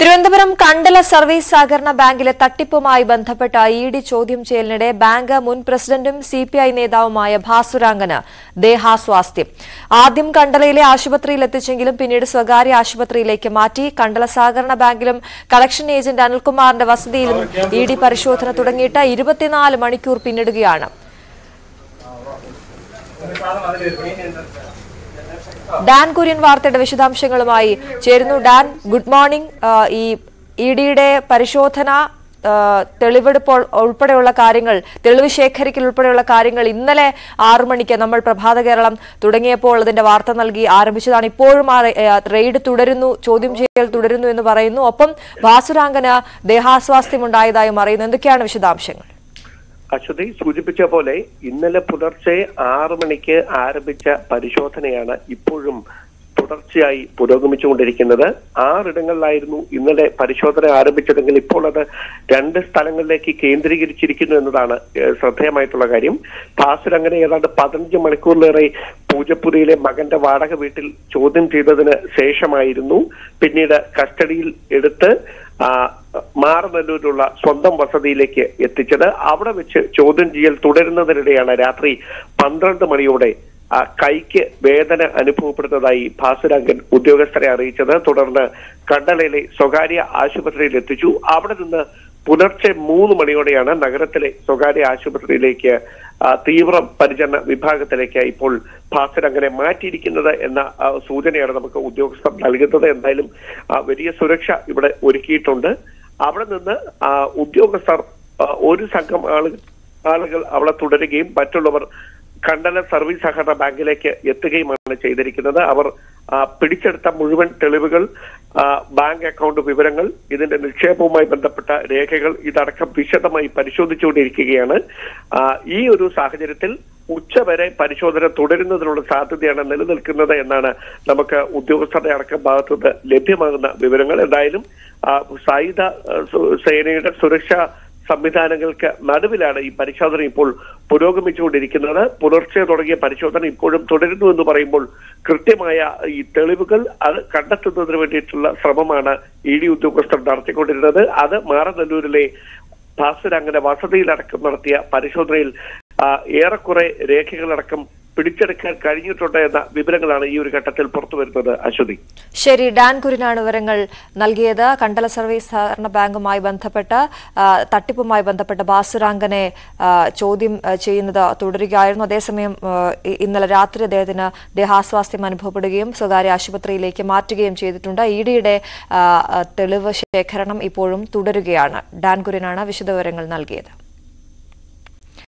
Thiruvananthapuram Kandala service സഹകരണ ബാങ്കിലെ തട്ടിപ്പുമായി ബന്ധപ്പെട്ട ഇ ഡി ചോദ്യം ചെയ്യലിനിടെ ബാങ്ക് മുൻ പ്രസിഡന്റും സി പി ഐ നേതാവുമായ ഭാസുരാങ്കന് ദേഹാസ്വാസ്ഥ്യം ആദ്യം കണ്ടലയിലെ ആശുപത്രിയിൽ എത്തിച്ചെങ്കിലും പിന്നീട് സ്വകാര്യ ആശുപത്രിയിലേക്ക് മാറ്റി കണ്ടല സഹകരണ ബാങ്കിലും കളക്ഷൻ ഏജന്റ് അനിൽകുമാറിന്റെ വസതിയിലും ഇ ഡി പരിശോധന തുടങ്ങിയിട്ട് ഇരുപത്തിനാല് മണിക്കൂർ പിന്നിടുകയാണ് ഡാൻ കുര്യൻ വാർത്തയുടെ വിശദാംശങ്ങളുമായി ചേരുന്നു ഡാൻ ഗുഡ് മോർണിംഗ് ആ, ഈ ഇ ഡിയുടെ പരിശോധന ആ, തെളിവെടുപ്പ് ഉൾ- ഉൾപ്പെടെയുള്ള കാര്യങ്ങൾ തെളിവ് ശേഖരിക്കൽ ഉൾപ്പെടെയുള്ള കാര്യങ്ങൾ ഇന്നലെ ആറു മണിക്ക് നമ്മൾ പ്രഭാത കേരളം തുടങ്ങിയപ്പോൾ അതിന്റെ വാർത്ത നൽകി ആരംഭിച്ചതാണ് ഇപ്പോഴും ആ റെ- ആ, റെയ്ഡ് തുടരുന്നു ചോദ്യം ചെയ്യൽ തുടരുന്നു എന്ന് പറയുന്നു ഒപ്പം ഭാസുരാങ്കന് ദേഹാസ്വാസ്ഥ്യം ഉണ്ടായതായും അറിയുന്നു എന്തൊക്കെയാണ് വിശദാംശങ്ങൾ അശ്വതി സൂചിപ്പിച്ച പോലെ ഇന്നലെ പുലർച്ചെ ആറു മണിക്ക് ആരംഭിച്ച പരിശോധനയാണ് ഇപ്പോഴും തുടർച്ചയായി പുരോഗമിച്ചുകൊണ്ടിരിക്കുന്നത് ആറിടങ്ങളിലായിരുന്നു ഇന്നലെ പരിശോധന ആരംഭിച്ചതെങ്കിൽ ഇപ്പോൾ അത് രണ്ട് സ്ഥലങ്ങളിലേക്ക് കേന്ദ്രീകരിച്ചിരിക്കുന്നു എന്നതാണ് ഏഹ്, ശ്രദ്ധേയമായിട്ടുള്ള കാര്യം ഭാസുരങ്ങനെ ഏതാണ്ട് പതിനഞ്ച് മണിക്കൂറിലേറെ പൂജപ്പുരയിലെ മകന്റെ വാടക വീട്ടിൽ ചോദ്യം ചെയ്തതിന് ശേഷമായിരുന്നു പിന്നീട് കസ്റ്റഡിയിൽ എടുത്ത് ആ, മാറനല്ലൂരിലുള്ള സ്വന്തം വസതിയിലേക്ക് എത്തിച്ചത് അവിടെ വെച്ച് ചോദ്യം ചെയ്യൽ തുടരുന്നതിനിടെയാണ് രാത്രി പന്ത്രണ്ട് മണിയോടെ ആ കൈക്ക് വേദന അനുഭവപ്പെടുന്നതായി ഭാസുരാങ്കൻ ഉദ്യോഗസ്ഥരെ അറിയിച്ചത് തുടർന്ന് കണ്ടലയിലെ സ്വകാര്യ ആശുപത്രിയിൽ എത്തിച്ചു അവിടെ നിന്ന് പുലർച്ചെ മൂന്ന് മണിയോടെയാണ് നഗരത്തിലെ സ്വകാര്യ ആശുപത്രിയിലേക്ക് ആ, തീവ്ര പരിചരണ വിഭാഗത്തിലേക്ക് ഇപ്പോൾ ഭാസുരങ്കനെ മാറ്റിയിരിക്കുന്നത് എന്ന ആ, സൂചനയാണ് നമുക്ക് ഉദ്യോഗസ്ഥർ നൽകുന്നത് എന്തായാലും ആ, വലിയ സുരക്ഷ ഇവിടെ ഒരുക്കിയിട്ടുണ്ട് അവിടെ നിന്ന് ആ, ഉദ്യോഗസ്ഥർ ആ, ഒരു സംഘം ആളുകൾ ആളുകൾ അവിടെ തുടരുകയും മറ്റുള്ളവർ കണ്ടല സർവീസ് സഹകരണ ബാങ്കിലേക്ക് എത്തുകയുമാണ് ചെയ്തിരിക്കുന്നത് അവർ ആ, പിടിച്ചെടുത്ത മുഴുവൻ തെളിവുകൾ ആ, ബാങ്ക് അക്കൗണ്ട് വിവരങ്ങൾ ഇതിന്റെ നിക്ഷേപവുമായി ബന്ധപ്പെട്ട രേഖകൾ ഇതടക്കം വിശദമായി പരിശോധിച്ചുകൊണ്ടിരിക്കുകയാണ് ആ, ഈ ഒരു സാഹചര്യത്തിൽ ഉച്ചവരെ പരിശോധന തുടരുന്നതിനുള്ള സാധ്യതയാണ് നിലനിൽക്കുന്നത് എന്നാണ് നമുക്ക് ഉദ്യോഗസ്ഥരുടെ അടക്കം ഭാഗത്തുനിന്ന് ലഭ്യമാകുന്ന വിവരങ്ങൾ എന്തായാലും ആ, സായുധ ആ, സു- സേനയുടെ സുരക്ഷാ സംവിധാനങ്ങൾക്ക് നടുവിലാണ് ഈ പരിശോധന ഇപ്പോൾ പുരോഗമിച്ചുകൊണ്ടിരിക്കുന്നത് പുലർച്ചെ തുടങ്ങിയ പരിശോധന ഇപ്പോഴും തുടരുന്നു എന്ന് പറയുമ്പോൾ കൃത്യമായ ഈ തെളിവുകൾ അത് കണ്ടെത്തുന്നതിന് വേണ്ടിയിട്ടുള്ള ശ്രമമാണ് ഇ ഡി ഉദ്യോഗസ്ഥർ നടത്തിക്കൊണ്ടിരുന്നത് അത് മാറനല്ലൂരിലെ ഭാസ്വരങ്ങനെ വസതിയിലടക്കം നടത്തിയ പരിശോധനയിൽ ആ, ഏറെക്കുറെ രേഖകളടക്കം പിടിച്ചെടുക്കാൻ കഴിഞ്ഞിട്ടുണ്ട് എന്ന വിവരങ്ങളാണ് ഈ ഒരു ഘട്ടത്തിൽ പുറത്തു വരുന്നത് അശ്വതി ശരി ഡാൻ കുര്യനാണ് വിവരങ്ങൾ നൽകിയത് കണ്ടല സർവീസ് സഹകരണ ബാങ്കുമായി ബന്ധപ്പെട്ട് ആ, തട്ടിപ്പുമായി ബന്ധപ്പെട്ട് ബാസുരാങ്കനെ ആ, ചോദ്യം ആ, ചെയ്യുന്നത് തുടരുകയായിരുന്നു അതേസമയം ആ, ഇ- ഇന്നലെ രാത്രി അദ്ദേഹത്തിന് ദേഹാസ്വാസ്ഥ്യം അനുഭവപ്പെടുകയും സ്വകാര്യ ആശുപത്രിയിലേക്ക് മാറ്റുകയും ചെയ്തിട്ടുണ്ട് ഇ ഡിയുടെ തെളിവ് ശേഖരണം ഇപ്പോഴും തുടരുകയാണ് ഡാൻ കുര്യനാണ് വിശദവിവരങ്ങൾ നൽകിയത്